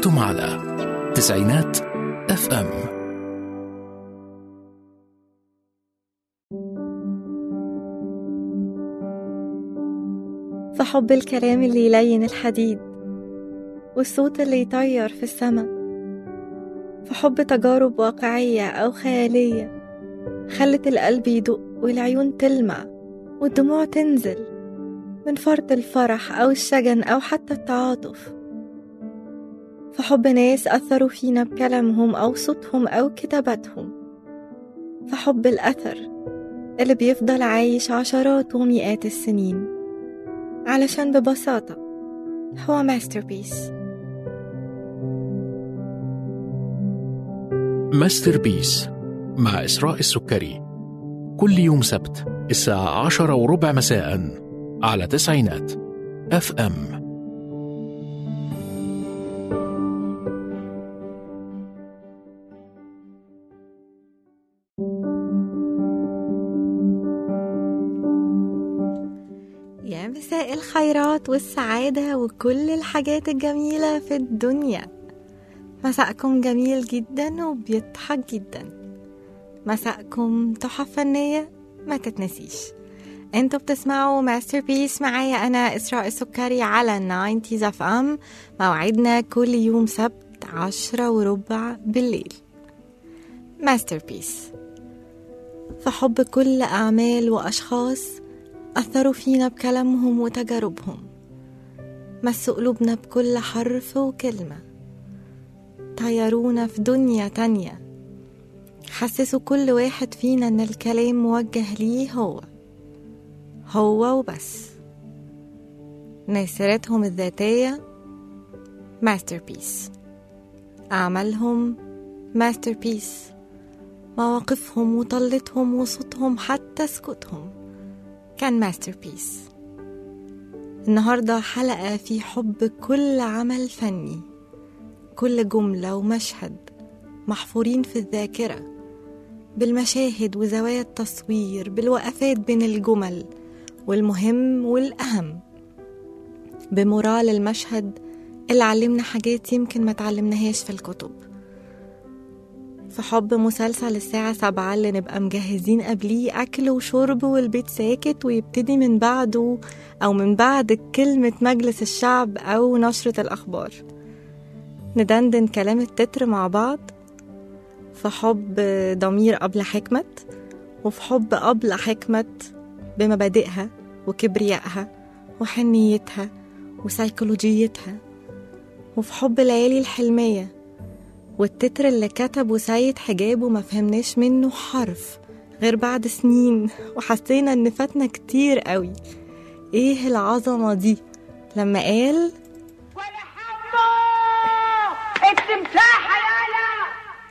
أنتم على تسعينات اف ام فحب الكلام اللي يلين الحديد والصوت اللي يطير في السما فحب تجارب واقعية أو خيالية خلت القلب يدق والعيون تلمع والدموع تنزل من فرط الفرح أو الشجن أو حتى التعاطف فحب ناس أثروا فينا بكلامهم أو صوتهم أو كتاباتهم فحب الأثر اللي بيفضل عايش عشرات ومئات السنين علشان ببساطة هو ماستربيس ماستر بيس مع إسراء السكري كل يوم سبت الساعة عشرة وربع مساء على تسعينات اف ام يا مساء الخيرات والسعادة وكل الحاجات الجميلة في الدنيا مساءكم جميل جدا وبيضحك جدا مساءكم تحف فنية ما تتنسيش انتوا بتسمعوا ماستر بيس معايا انا اسراء السكري على 90 اف ام موعدنا كل يوم سبت عشرة وربع بالليل ماستر بيس فحب كل أعمال وأشخاص أثروا فينا بكلامهم وتجاربهم مسوا قلوبنا بكل حرف وكلمة طيرونا في دنيا تانية حسسوا كل واحد فينا إن الكلام موجه ليه هو هو وبس ناصرتهم الذاتية ماستر بيس أعمالهم ماستر بيس مواقفهم وطلتهم وصوتهم حتى سكوتهم كان ماستر بيس النهاردة حلقة في حب كل عمل فني كل جملة ومشهد محفورين في الذاكرة بالمشاهد وزوايا التصوير بالوقفات بين الجمل والمهم والأهم بمورال المشهد اللي علمنا حاجات يمكن ما تعلمناهاش في الكتب في حب مسلسل الساعة سبعة اللي نبقى مجهزين قبليه أكل وشرب والبيت ساكت ويبتدي من بعده أو من بعد كلمة مجلس الشعب أو نشرة الأخبار ندندن كلام التتر مع بعض في حب ضمير قبل حكمة وفي حب قبل حكمة بمبادئها وكبريائها وحنيتها وسيكولوجيتها وفي حب ليالي الحلميه والتتر اللي كتبه سيد حجاب وما فهمناش منه حرف غير بعد سنين وحسينا ان فاتنا كتير قوي ايه العظمة دي لما قال ولا حمو التمساح يالا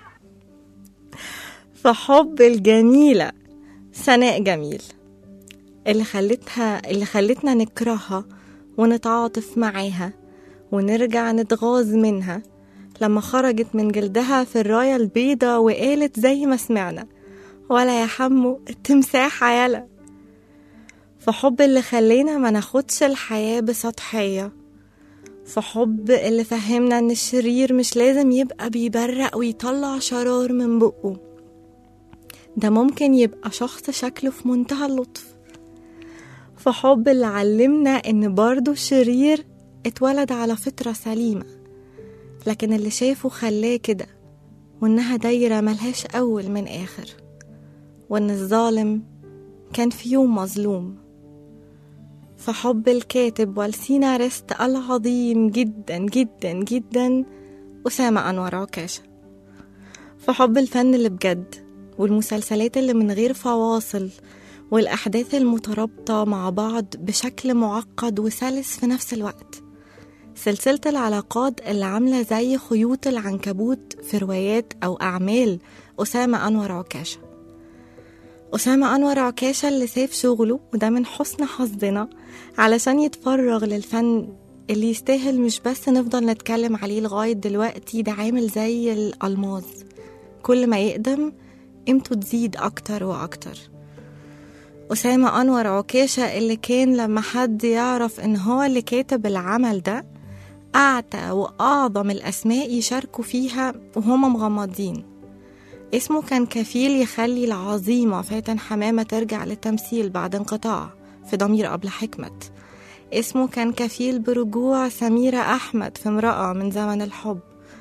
فحب الجميلة سناء جميل اللي خلتها اللي خلتنا نكرهها ونتعاطف معاها ونرجع نتغاظ منها لما خرجت من جلدها في الراية البيضة وقالت زي ما سمعنا ولا يا حمو التمساح يلا فحب اللي خلينا ما ناخدش الحياة بسطحية فحب اللي فهمنا ان الشرير مش لازم يبقى بيبرق ويطلع شرار من بقه ده ممكن يبقى شخص شكله في منتهى اللطف فحب اللي علمنا ان برضه الشرير اتولد على فطرة سليمة لكن اللي شافه خلاه كده وإنها دايرة ملهاش أول من آخر وإن الظالم كان في يوم مظلوم فحب الكاتب والسيناريست العظيم جدا جدا جدا أسامة أنور عكاشة فحب الفن اللي بجد والمسلسلات اللي من غير فواصل والأحداث المترابطة مع بعض بشكل معقد وسلس في نفس الوقت سلسلة العلاقات اللي عاملة زي خيوط العنكبوت في روايات أو أعمال أسامة أنور عكاشة أسامة أنور عكاشة اللي ساب شغله وده من حسن حظنا علشان يتفرغ للفن اللي يستاهل مش بس نفضل نتكلم عليه لغاية دلوقتي ده عامل زي الألماظ كل ما يقدم قيمته تزيد أكتر وأكتر أسامة أنور عكاشة اللي كان لما حد يعرف إن هو اللي كاتب العمل ده أعتى وأعظم الأسماء يشاركوا فيها وهم مغمضين اسمه كان كفيل يخلي العظيمة فاتن حمامة ترجع للتمثيل بعد انقطاع في ضمير قبل حكمة اسمه كان كفيل برجوع سميرة أحمد في امرأة من زمن الحب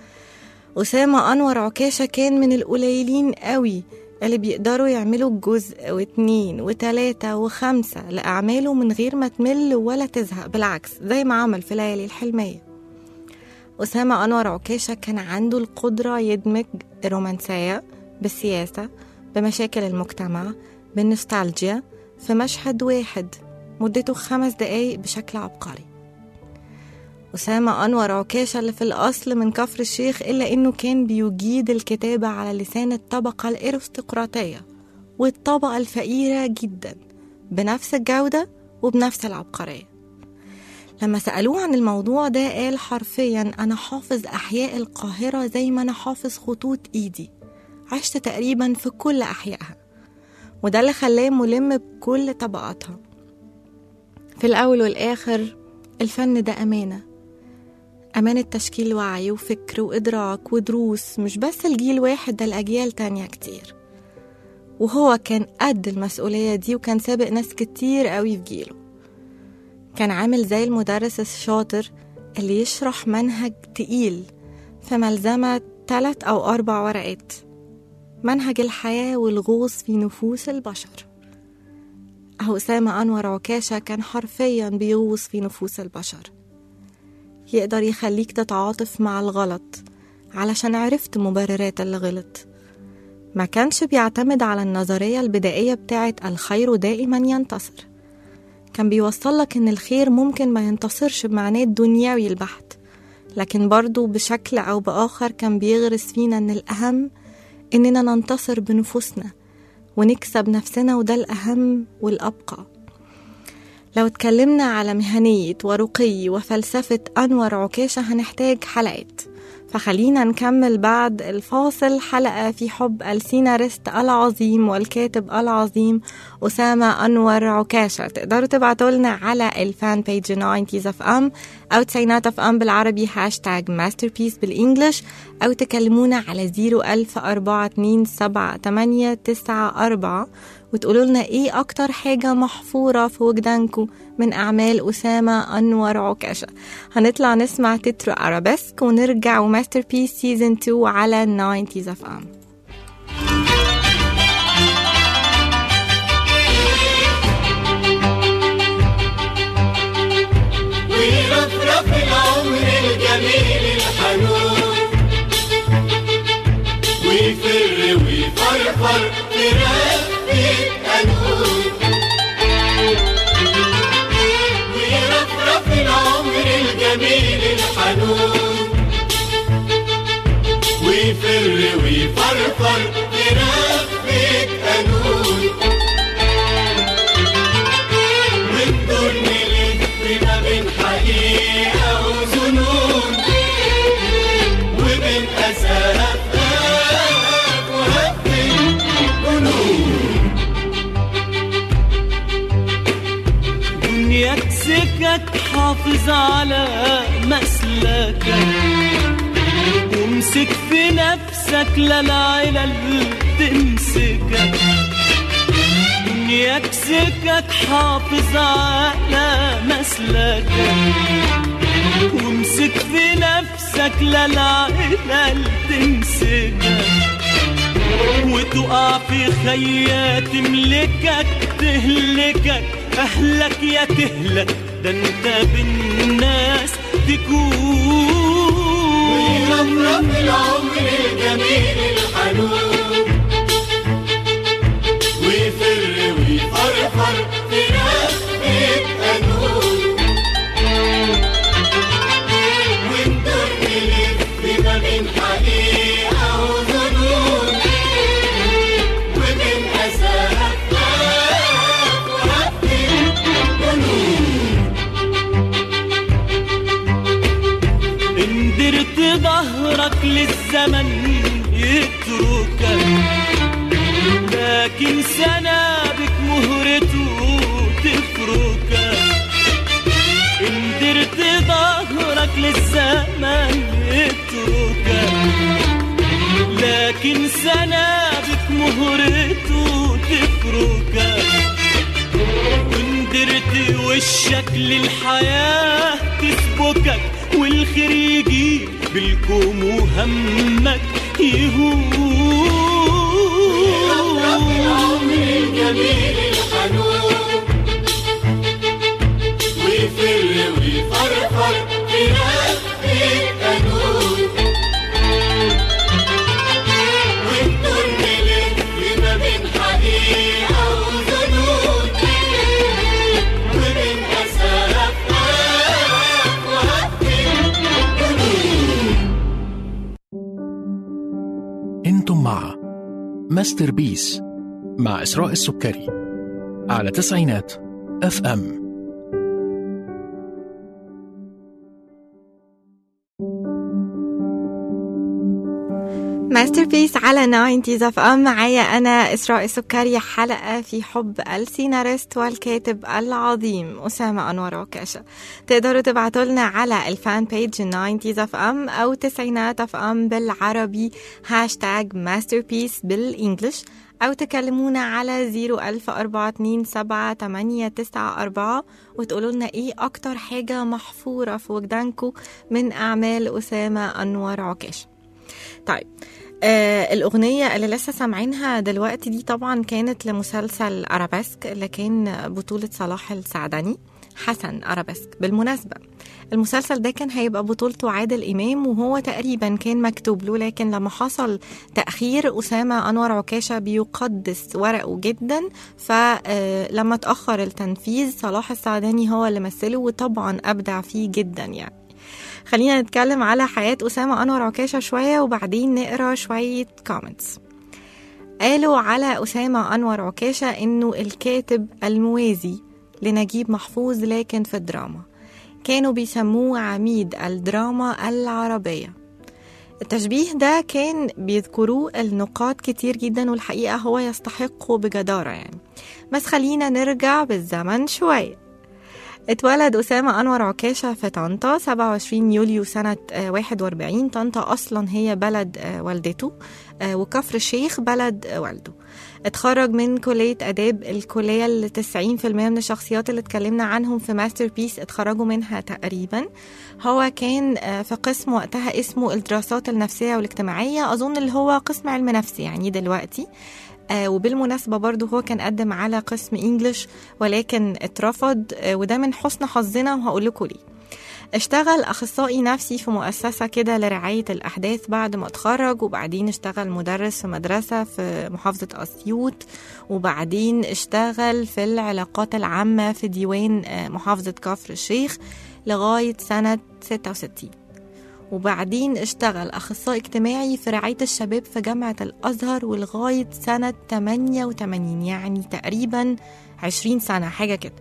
أسامة أنور عكاشة كان من القليلين قوي اللي بيقدروا يعملوا جزء واتنين وتلاتة وخمسة لأعماله من غير ما تمل ولا تزهق بالعكس زي ما عمل في ليالي الحلمية أسامة أنور عكاشة كان عنده القدرة يدمج الرومانسية بالسياسة بمشاكل المجتمع بالنوستالجيا في مشهد واحد مدته خمس دقايق بشكل عبقري أسامة أنور عكاشة اللي في الأصل من كفر الشيخ إلا إنه كان بيجيد الكتابة على لسان الطبقة الأرستقراطية والطبقة الفقيرة جدا بنفس الجودة وبنفس العبقرية لما سألوه عن الموضوع ده قال حرفيا أنا حافظ أحياء القاهرة زي ما أنا حافظ خطوط إيدي عشت تقريبا في كل أحيائها وده اللي خلاه ملم بكل طبقاتها في الأول والآخر الفن ده أمانة أمانة تشكيل وعي وفكر وإدراك ودروس مش بس الجيل واحد ده الأجيال تانية كتير وهو كان قد المسؤولية دي وكان سابق ناس كتير قوي في جيله كان عامل زي المدرس الشاطر اللي يشرح منهج تقيل في ملزمة تلات أو أربع ورقات منهج الحياة والغوص في نفوس البشر أهو أسامة أنور عكاشة كان حرفيا بيغوص في نفوس البشر يقدر يخليك تتعاطف مع الغلط علشان عرفت مبررات اللي غلط ما كانش بيعتمد على النظرية البدائية بتاعت الخير دائما ينتصر كان بيوصلك إن الخير ممكن ما ينتصرش بمعناه الدنيوي البحت لكن برضو بشكل أو بآخر كان بيغرس فينا إن الأهم إننا ننتصر بنفوسنا ونكسب نفسنا وده الأهم والأبقى لو اتكلمنا على مهنية ورقي وفلسفة أنور عكاشة هنحتاج حلقات فخلينا نكمل بعد الفاصل حلقة في حب السيناريست العظيم والكاتب العظيم أسامة أنور عكاشة تقدروا تبعتوا لنا على الفان بيج 90 اف ام أو تسعينات اف ام بالعربي هاشتاج ماستر بيس بالإنجلش أو تكلمونا على 010427894 وتقولوا لنا ايه اكتر حاجة محفورة في وجدانكم من اعمال اسامة انور عكاشة هنطلع نسمع تتر ارابيسك ونرجع وماستر بيس سيزون 2 على 90 اف ام ويرفرف العمر الجميل الحنون ويفر ويفرفر في رفة قانون ويرفرف العمر الجميل الحنون ويفر ويفرفر في رفة قانون وندور نلف ما بين حقيقة وظنون وبين أساف وهب جنون دنياك سكك حافظ على مسلكك وامسك في نفسك لا العلل تمسكك دنياك سكك حافظ على مسلكك وامسك في نفسك لا العلل تمسكك وتقع في خيات تملكك تهلكك اهلك يا تهلك ده انت بالناس تكون ويرفرف العمر الجميل الحنون ويفر ويفرفر في رفة قانون وندور نلف ما بين حقيقة وظنون وبين أساف وهب جنون إن درت ظهرك للزمن يتركك لكن سنابك مهرته تفركك إن درت ظهرك للزمن الزمن يتركك لكن سنابك مهرته تفركك وندرت وشك للحياة تسبكك والخير يجي بالكوم وهمك يهون الجميل الحنون ويفر ويفرفر في رقب القانون والدور نلف ما بين حقيقة وظنون وبين أسف وهف انتم مع ماستر بيس مع إسراء السكري على تسعينات اف ام ماستر بيس على 90 اف ام معايا انا اسراء السكري حلقه في حب السيناريست والكاتب العظيم اسامه انور عكاشه تقدروا تبعتوا لنا على الفان بيج 90 اف ام او تسعينات اف ام بالعربي هاشتاج ماستر بيس بالانجلش أو تكلمونا على 014278994 وتقولوا لنا إيه أكتر حاجة محفورة في وجدانكم من أعمال أسامة أنور عكاش طيب آه الأغنية اللي لسه سامعينها دلوقتي دي طبعا كانت لمسلسل أرابيسك اللي كان بطولة صلاح السعدني حسن أرابيسك بالمناسبة المسلسل ده كان هيبقى بطولته عادل إمام وهو تقريبا كان مكتوب له لكن لما حصل تأخير أسامة أنور عكاشة بيقدس ورقه جدا فلما تأخر التنفيذ صلاح السعداني هو اللي مثله وطبعا أبدع فيه جدا يعني خلينا نتكلم على حياة أسامة أنور عكاشة شوية وبعدين نقرا شوية كومنتس قالوا على أسامة أنور عكاشة إنه الكاتب الموازي لنجيب محفوظ لكن في الدراما كانوا بيسموه عميد الدراما العربية التشبيه ده كان بيذكروه النقاد كتير جدا والحقيقة هو يستحقه بجدارة يعني بس خلينا نرجع بالزمن شوية اتولد أسامة أنور عكاشة في طنطا 27 يوليو سنة آه، 41 طنطا أصلا هي بلد آه، والدته آه، وكفر الشيخ بلد آه، والده اتخرج من كلية آداب الكلية اللي 90% من الشخصيات اللي اتكلمنا عنهم في ماستر بيس اتخرجوا منها تقريبا هو كان آه، في قسم وقتها اسمه الدراسات النفسية والاجتماعية أظن اللي هو قسم علم نفس يعني دلوقتي آه وبالمناسبة برضو هو كان قدم على قسم انجلش ولكن اترفض آه وده من حسن حظنا وهقول لكم ليه اشتغل أخصائي نفسي في مؤسسة كده لرعاية الأحداث بعد ما اتخرج وبعدين اشتغل مدرس في مدرسة في محافظة أسيوط وبعدين اشتغل في العلاقات العامة في ديوان آه، محافظة كفر الشيخ لغاية سنة 66 وبعدين اشتغل أخصائي اجتماعي في رعاية الشباب في جامعة الأزهر ولغاية سنة 88 يعني تقريبا 20 سنة حاجة كده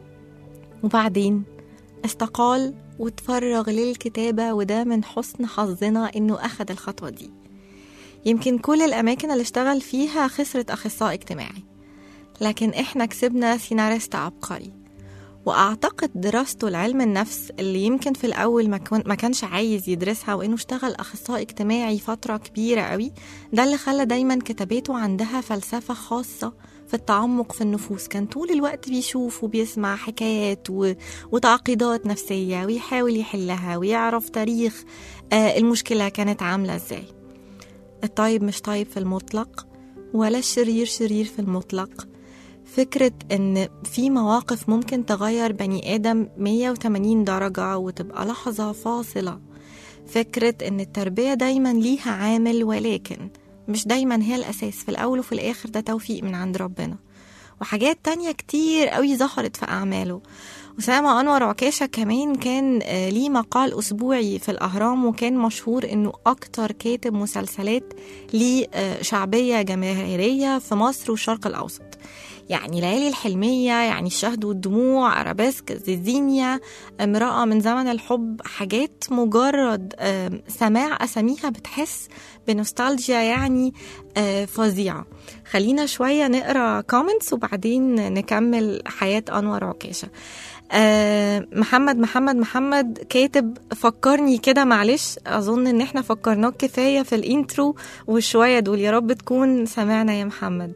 وبعدين استقال وتفرغ للكتابة وده من حسن حظنا إنه أخد الخطوة دي يمكن كل الأماكن اللي اشتغل فيها خسرت أخصائي اجتماعي لكن إحنا كسبنا سيناريست عبقري وأعتقد دراسته لعلم النفس اللي يمكن في الأول ما كان- ما كانش عايز يدرسها وإنه اشتغل أخصائي اجتماعي فترة كبيرة قوي ده اللي خلى دايما كتاباته عندها فلسفة خاصة في التعمق في النفوس كان طول الوقت بيشوف وبيسمع حكايات و... وتعقيدات نفسية ويحاول يحلها ويعرف تاريخ آه المشكلة كانت عاملة ازاي الطيب مش طيب في المطلق ولا الشرير شرير في المطلق فكرة إن في مواقف ممكن تغير بني آدم 180 درجة وتبقى لحظة فاصلة فكرة إن التربية دايما ليها عامل ولكن مش دايما هي الأساس في الأول وفي الآخر ده توفيق من عند ربنا وحاجات تانية كتير قوي ظهرت في أعماله أسامة أنور عكاشة كمان كان آه، ليه مقال أسبوعي في الأهرام وكان مشهور إنه أكتر كاتب مسلسلات ليه آه، شعبية جماهيرية في مصر والشرق الأوسط يعني ليالي الحلمية يعني الشهد والدموع أرابيسك زيزينيا امرأة من زمن الحب حاجات مجرد آم، سماع أساميها بتحس بنوستالجيا يعني آه، فظيعة خلينا شوية نقرا كومنتس وبعدين نكمل حياة أنور عكاشة آه محمد محمد محمد كاتب فكرني كده معلش اظن ان احنا فكرناك كفايه في الانترو وشويه دول يا رب تكون سمعنا يا محمد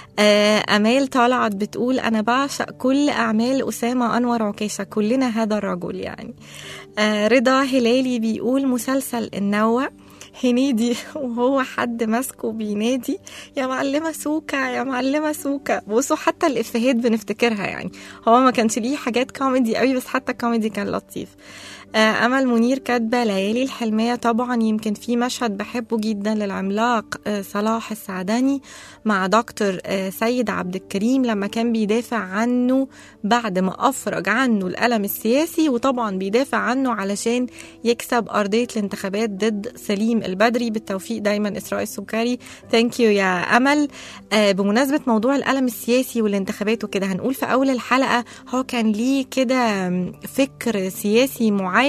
آه امال طلعت بتقول انا بعشق كل اعمال اسامه انور عكاشه كلنا هذا الرجل يعني آه رضا هلالي بيقول مسلسل النوع هنيدي وهو حد ماسكه بينادي يا معلمة سوكا يا معلمة سوكا بصوا حتى الإفيهات بنفتكرها يعني هو ما كانش ليه حاجات كوميدي قوي بس حتى الكوميدي كان لطيف آه، أمل منير كاتبة ليالي الحلمية طبعا يمكن في مشهد بحبه جدا للعملاق آه، صلاح السعداني مع دكتور آه، سيد عبد الكريم لما كان بيدافع عنه بعد ما أفرج عنه الألم السياسي وطبعا بيدافع عنه علشان يكسب أرضية الانتخابات ضد سليم البدري بالتوفيق دايما إسراء السكري ثانك يو يا أمل آه، بمناسبة موضوع الألم السياسي والانتخابات وكده هنقول في أول الحلقة هو كان ليه كده فكر سياسي معين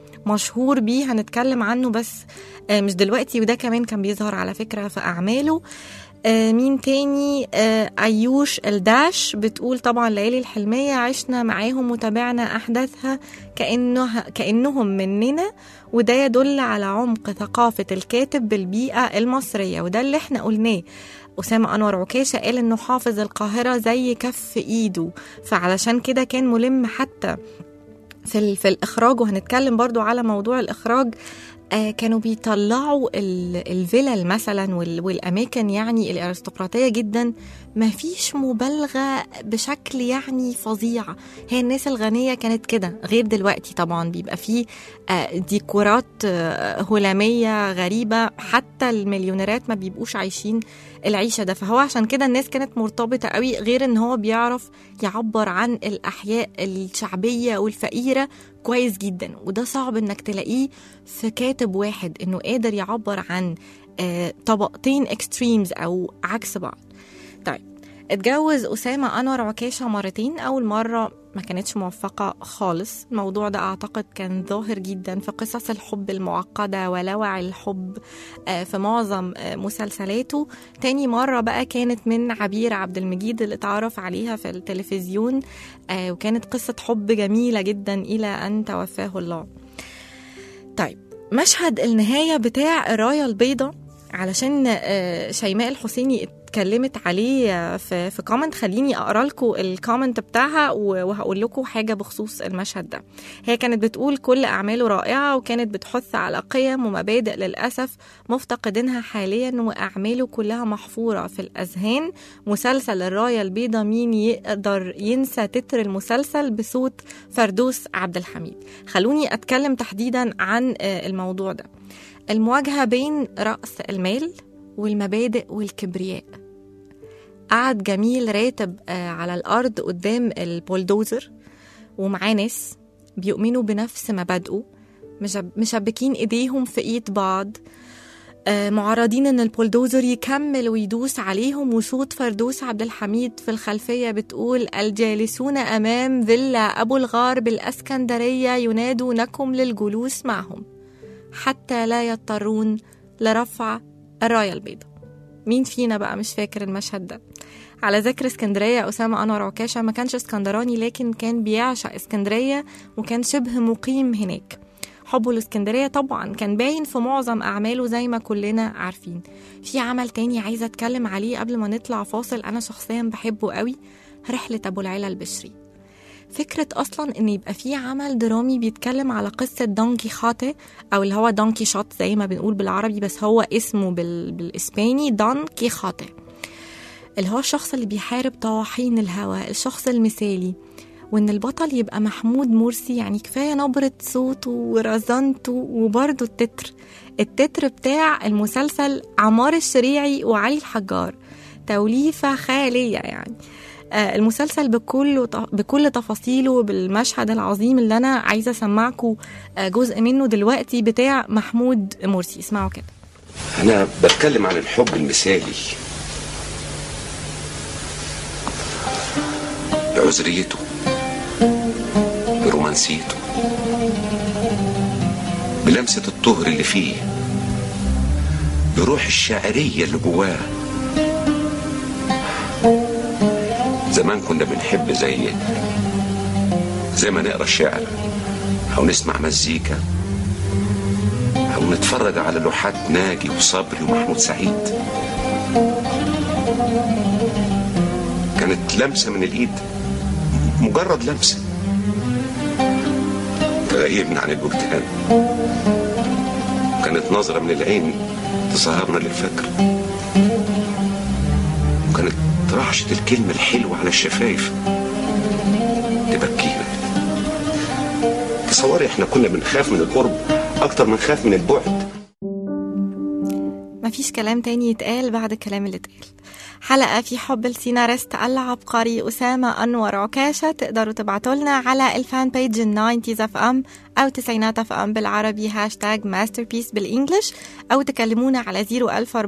مشهور بيه هنتكلم عنه بس آه، مش دلوقتي وده كمان كان بيظهر على فكرة في أعماله آه، مين تاني آه، أيوش الداش بتقول طبعا ليالي الحلمية عشنا معاهم وتابعنا أحداثها كأنها كأنهم مننا وده يدل على عمق ثقافة الكاتب بالبيئة المصرية وده اللي احنا قلناه أسامة أنور عكاشة قال إنه حافظ القاهرة زي كف إيده فعلشان كده كان ملم حتى في, ال- في الإخراج وهنتكلم برضو على موضوع الإخراج آه كانوا بيطلعوا ال- الفلل مثلا وال- والأماكن يعني الأرستقراطية جدا ما فيش مبالغة بشكل يعني فظيع هي الناس الغنية كانت كده غير دلوقتي طبعا بيبقى فيه آه ديكورات آه هلامية غريبة حتى المليونيرات ما بيبقوش عايشين العيشة ده فهو عشان كده الناس كانت مرتبطة قوي غير ان هو بيعرف يعبر عن الأحياء الشعبية والفقيرة كويس جدا وده صعب انك تلاقيه في كاتب واحد انه قادر يعبر عن آه، طبقتين اكستريمز او عكس بعض طيب اتجوز أسامة أنور عكاشة مرتين أول مرة ما كانتش موفقة خالص الموضوع ده أعتقد كان ظاهر جدا في قصص الحب المعقدة ولوع الحب آه، في معظم آه، مسلسلاته تاني مرة بقى كانت من عبير عبد المجيد اللي اتعرف عليها في التلفزيون آه، وكانت قصة حب جميلة جدا إلى أن توفاه الله طيب مشهد النهاية بتاع الراية البيضاء علشان آه، شيماء الحسيني اتكلمت عليه آه، في في كومنت خليني اقرا لكم الكومنت بتاعها و- وهقول لكم حاجه بخصوص المشهد ده هي كانت بتقول كل اعماله رائعه وكانت بتحث على قيم ومبادئ للاسف مفتقدينها حاليا واعماله كلها محفوره في الاذهان مسلسل الرايه البيضاء مين يقدر ينسى تتر المسلسل بصوت فردوس عبد الحميد خلوني اتكلم تحديدا عن آه، الموضوع ده المواجهة بين رأس المال والمبادئ والكبرياء قعد جميل راتب آه، على الأرض قدام البولدوزر ومعاه ناس بيؤمنوا بنفس مبادئه مشب- مشبكين ايديهم في ايد بعض آه، معرضين ان البولدوزر يكمل ويدوس عليهم وصوت فردوس عبد الحميد في الخلفية بتقول الجالسون امام فيلا ابو الغار بالاسكندرية ينادونكم للجلوس معهم حتى لا يضطرون لرفع الراية البيضاء مين فينا بقى مش فاكر المشهد ده على ذكر اسكندرية أسامة أنور عكاشة ما كانش اسكندراني لكن كان بيعشق اسكندرية وكان شبه مقيم هناك حبه لاسكندرية طبعا كان باين في معظم أعماله زي ما كلنا عارفين في عمل تاني عايزة أتكلم عليه قبل ما نطلع فاصل أنا شخصيا بحبه قوي رحلة أبو العلا البشري فكرة أصلا إن يبقى في عمل درامي بيتكلم على قصة دون كيخوتي أو اللي هو دون كيشوت زي ما بنقول بالعربي بس هو اسمه بال... بالإسباني دون كيخوتي اللي هو الشخص اللي بيحارب طواحين الهوى الشخص المثالي وإن البطل يبقى محمود مرسي يعني كفاية نبرة صوته ورزانته وبرضه التتر التتر بتاع المسلسل عمار الشريعي وعلي الحجار توليفة خيالية يعني آه، المسلسل بكل بكل تفاصيله بالمشهد العظيم اللي انا عايزه اسمعكم آه، جزء منه دلوقتي بتاع محمود مرسي اسمعوا كده أنا بتكلم عن الحب المثالي بعذريته برومانسيته بلمسة الطهر اللي فيه بروح الشاعرية اللي جواه زمان كنا بنحب زي زي ما نقرا شعر او نسمع مزيكا او نتفرج على لوحات ناجي وصبري ومحمود سعيد كانت لمسه من الايد مجرد لمسه تغيبنا عن الوجدان كانت نظره من العين تسهرنا للفكر وكانت رعشة الكلمة الحلوة على الشفايف تبكينا تصوري احنا كنا بنخاف من القرب اكتر من خاف من البعد مفيش كلام تاني يتقال بعد الكلام اللي اتقال حلقة في حب السيناريست العبقري أسامة أنور عكاشة تقدروا تبعتوا لنا على الفان بيج الناينتيز اف ام أو تسعينات اف ام بالعربي هاشتاج ماستر بيس بالإنجلش أو تكلمونا على 010427894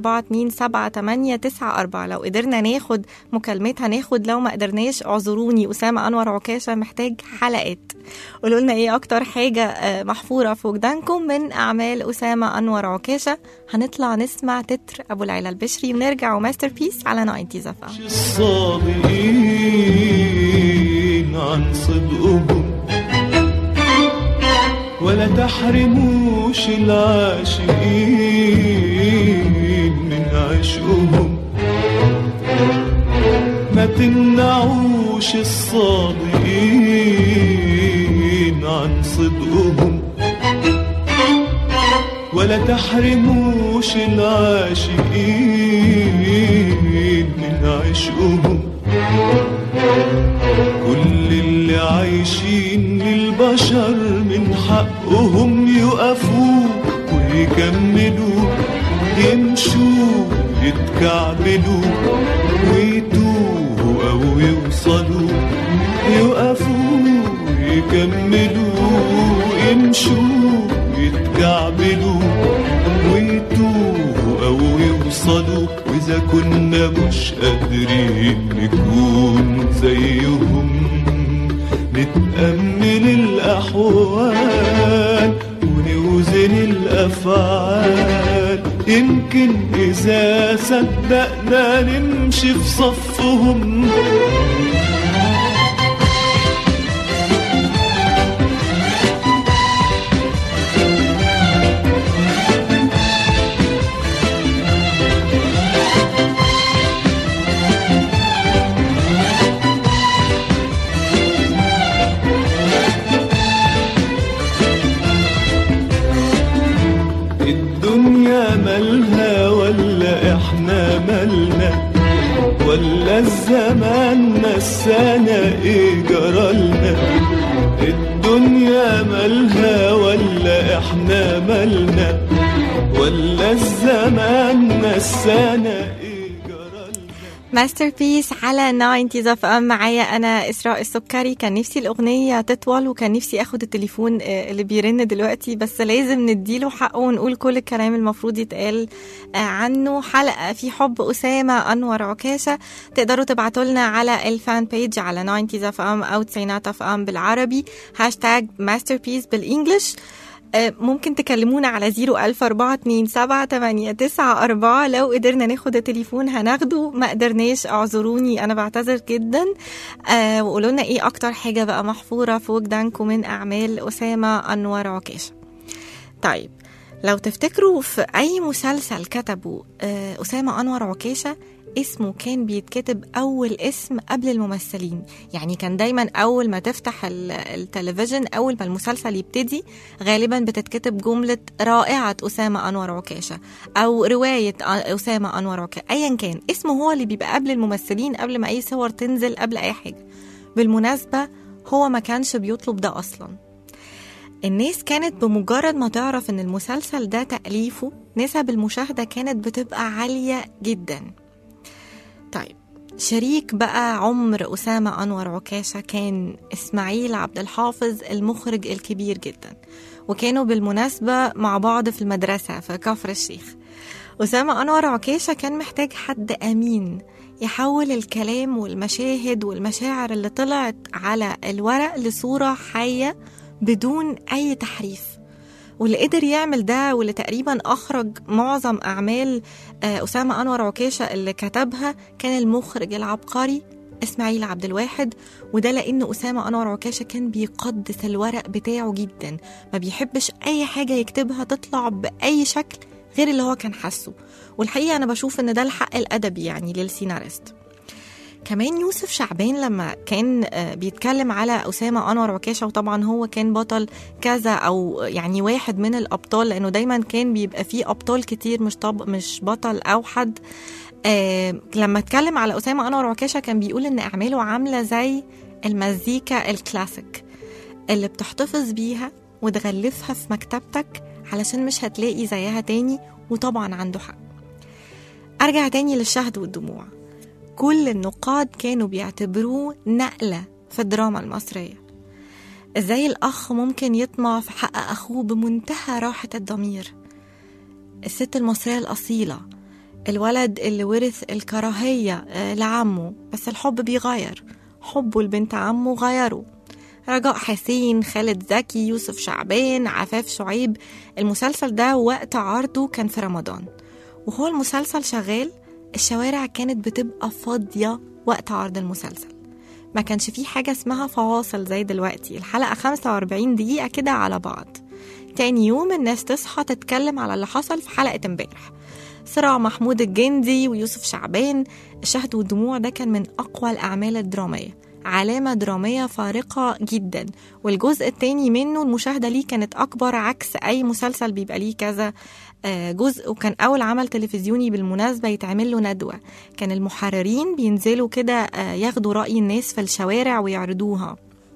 لو قدرنا ناخد مكالمتها ناخد لو ما قدرناش اعذروني أسامة أنور عكاشة محتاج حلقات قولوا لنا ايه أكتر حاجة آه، محفورة في وجدانكم من أعمال أسامة أنور عكاشة هنطلع نسمع تتر أبو العلا البشري ونرجع وماستر بيس على ناينتيز اف ام الصادقين عن صدقهم ولا تحرموش العاشقين من عشقهم ما تمنعوش الصادقين عن صدقهم ولا تحرموش العاشقين من عشقهم كل اللي عايشين للبشر من حقهم يقفوا ويكملوا يمشوا يتكعبلوا ويتوهوا أو يوصلوا يقفوا يكملوا يمشوا يتكعبلوا ويتوهوا أو يوصلوا وإذا كنا مش قادرين نكون زيهم نتأمل الأحوال ونوزن الأفعال يمكن إذا صدقنا نمشي في صفهم الدنيا مالها ولا احنا مالنا ولا الزمان نسانا ايه جرالنا الدنيا مالها ولا احنا مالنا ولا الزمان نسانا ايه جرالنا ماستر بيس على 90 اف ام معايا انا اسراء السكري كان نفسي الاغنيه تطول وكان نفسي اخد التليفون آه، اللي بيرن دلوقتي بس لازم نديله حقه ونقول كل الكلام المفروض يتقال آه، عنه حلقه في حب اسامه انور عكاشه تقدروا تبعتوا لنا على الفان بيج على 90 اف ام او 90 اف ام بالعربي هاشتاج ماستر بيس بالانجلش آه، ممكن تكلمونا على 010427894 لو قدرنا ناخد التليفون هناخده ما قدرناش اعذروني انا بعتذر جدا آه وقولوا لنا ايه اكتر حاجه بقى محفوره في وجدانكم من اعمال اسامه انور عكاشه طيب لو تفتكروا في اي مسلسل كتبوا آه اسامه انور عكاشه اسمه كان بيتكتب أول اسم قبل الممثلين يعني كان دايما أول ما تفتح ال- التلفزيون أول ما المسلسل يبتدي غالبا بتتكتب جملة رائعة أسامة أنور عكاشة أو رواية أ- أسامة أنور عكاشة أيا كان اسمه هو اللي بيبقى قبل الممثلين قبل ما أي صور تنزل قبل أي حاجة بالمناسبة هو ما كانش بيطلب ده أصلاً الناس كانت بمجرد ما تعرف ان المسلسل ده تأليفه نسب المشاهدة كانت بتبقى عالية جدا طيب شريك بقى عمر أسامة أنور عكاشة كان إسماعيل عبد الحافظ المخرج الكبير جدا وكانوا بالمناسبة مع بعض في المدرسة في كفر الشيخ أسامة أنور عكاشة كان محتاج حد أمين يحول الكلام والمشاهد والمشاعر اللي طلعت على الورق لصورة حية بدون أي تحريف واللي قدر يعمل ده واللي تقريبا أخرج معظم أعمال آه، أسامة أنور عكاشة اللي كتبها كان المخرج العبقري إسماعيل عبد الواحد وده لأن أسامة أنور عكاشة كان بيقدس الورق بتاعه جدا ما بيحبش أي حاجة يكتبها تطلع بأي شكل غير اللي هو كان حاسه والحقيقة أنا بشوف إن ده الحق الأدبي يعني للسيناريست كمان يوسف شعبان لما كان آه، بيتكلم على أسامة أنور عكاشة وطبعا هو كان بطل كذا أو يعني واحد من الأبطال لأنه دايما كان بيبقى فيه أبطال كتير مش طب مش بطل أو حد آه لما اتكلم على أسامة أنور عكاشة كان بيقول إن أعماله عاملة زي المزيكا الكلاسيك اللي بتحتفظ بيها وتغلفها في مكتبتك علشان مش هتلاقي زيها تاني وطبعا عنده حق أرجع تاني للشهد والدموع كل النقاد كانوا بيعتبروه نقلة في الدراما المصرية ازاي الأخ ممكن يطمع في حق أخوه بمنتهى راحة الضمير الست المصرية الأصيلة الولد اللي ورث الكراهية آه، لعمه بس الحب بيغير حبه لبنت عمه غيره رجاء حسين خالد زكي يوسف شعبان عفاف شعيب المسلسل ده وقت عرضه كان في رمضان وهو المسلسل شغال الشوارع كانت بتبقى فاضية وقت عرض المسلسل ما كانش فيه حاجة اسمها فواصل زي دلوقتي الحلقة 45 دقيقة كده على بعض تاني يوم الناس تصحى تتكلم على اللي حصل في حلقة امبارح صراع محمود الجندي ويوسف شعبان الشهد والدموع ده كان من أقوى الأعمال الدرامية علامة درامية فارقة جدا والجزء التاني منه المشاهدة ليه كانت أكبر عكس أي مسلسل بيبقى ليه كذا آه، جزء وكان أول عمل تلفزيوني بالمناسبة يتعمل له ندوة كان المحررين بينزلوا كده آه، ياخدوا رأي الناس في الشوارع ويعرضوها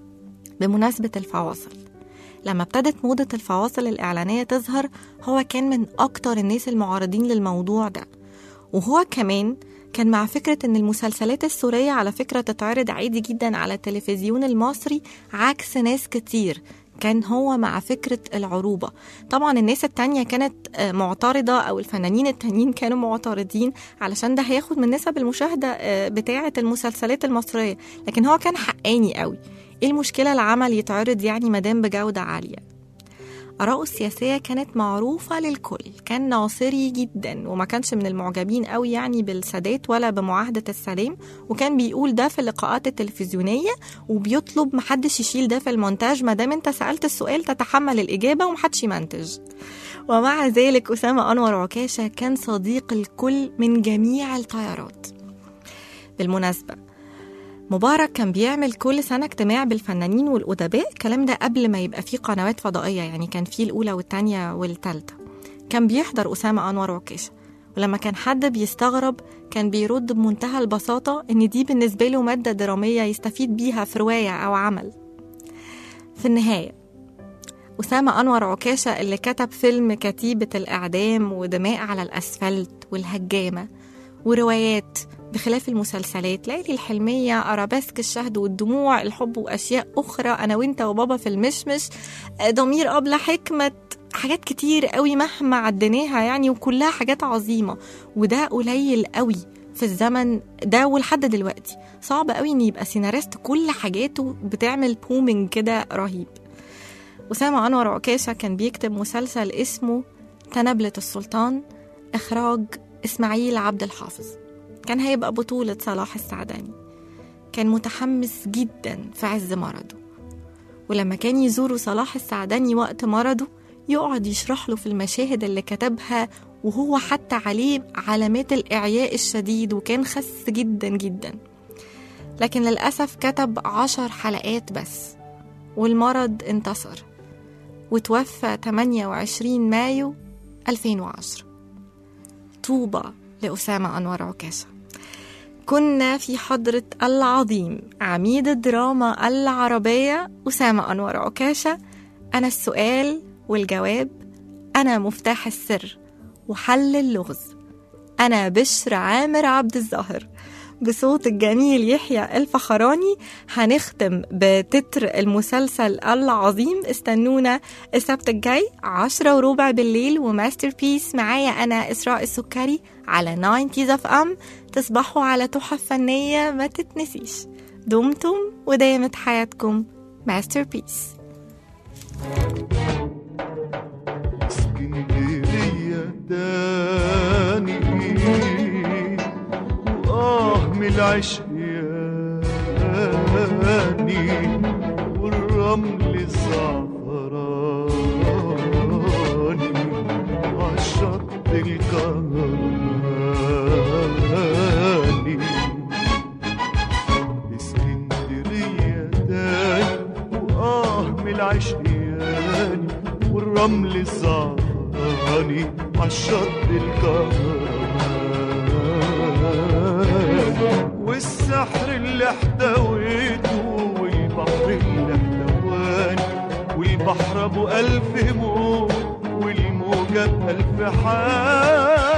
بمناسبة الفواصل لما ابتدت موضة الفواصل الإعلانية تظهر هو كان من أكتر الناس المعارضين للموضوع ده وهو كمان كان مع فكرة إن المسلسلات السورية على فكرة تتعرض عادي جدا على التلفزيون المصري عكس ناس كتير كان هو مع فكرة العروبة طبعا الناس التانية كانت آه، معترضة أو الفنانين التانيين كانوا معترضين علشان ده هياخد من نسب المشاهدة آه، بتاعة المسلسلات المصرية لكن هو كان حقاني قوي ايه المشكلة العمل يتعرض يعني مدام بجودة عالية آراءه السياسية كانت معروفة للكل كان ناصري جدا وما كانش من المعجبين قوي يعني بالسادات ولا بمعاهدة السلام وكان بيقول ده في اللقاءات التلفزيونية وبيطلب محدش يشيل ده في المونتاج ما دام انت سألت السؤال تتحمل الإجابة ومحدش يمنتج ومع ذلك أسامة أنور عكاشة كان صديق الكل من جميع التيارات بالمناسبة مبارك كان بيعمل كل سنة اجتماع بالفنانين والأدباء الكلام ده قبل ما يبقى فيه قنوات فضائية يعني كان فيه الأولى والتانية والتالتة كان بيحضر أسامة أنور وكاشة ولما كان حد بيستغرب كان بيرد بمنتهى البساطة إن دي بالنسبة له مادة درامية يستفيد بيها في رواية أو عمل في النهاية أسامة أنور عكاشة اللي كتب فيلم كتيبة الإعدام ودماء على الأسفلت والهجامة وروايات بخلاف المسلسلات ليالي الحلمية أرابيسك الشهد والدموع الحب وأشياء أخرى أنا وإنت وبابا في المشمش آه، ضمير أبلة حكمة حاجات كتير قوي مهما عديناها يعني وكلها حاجات عظيمة وده قليل قوي في الزمن ده ولحد دلوقتي صعب قوي ان يبقى سيناريست كل حاجاته بتعمل بومينج كده رهيب أسامة أنور عكاشة كان بيكتب مسلسل اسمه تنبلة السلطان إخراج إسماعيل عبد الحافظ كان هيبقى بطولة صلاح السعداني كان متحمس جدا في عز مرضه ولما كان يزوره صلاح السعداني وقت مرضه يقعد يشرح له في المشاهد اللي كتبها وهو حتى عليه علامات الإعياء الشديد وكان خس جدا جدا لكن للأسف كتب عشر حلقات بس والمرض انتصر وتوفى 28 مايو 2010 طوبى لأسامة أنور عكاشة كنا في حضرة العظيم عميد الدراما العربية أسامة أنور عكاشة أنا السؤال والجواب أنا مفتاح السر وحل اللغز أنا بشر عامر عبد الظاهر بصوت الجميل يحيى الفخراني هنختم بتتر المسلسل العظيم استنونا السبت الجاي عشرة وربع بالليل وماستر بيس معايا أنا إسراء السكري على 90 اف ام تصبحوا على تحف فنية ما تتنسيش دمتم ودامت حياتكم ماستر بيس اسكندرية تاني وآه من العشق يا الزعفراني والرمل الزعفراني عالشط الكهرباني اسكندرية تاني وآه من العشقياني والرمل الزعفراني عالشط الكهرباني والسحر اللي احتويته والبحر اللي احتواني والبحر ابو الف موج والموجة بألف حال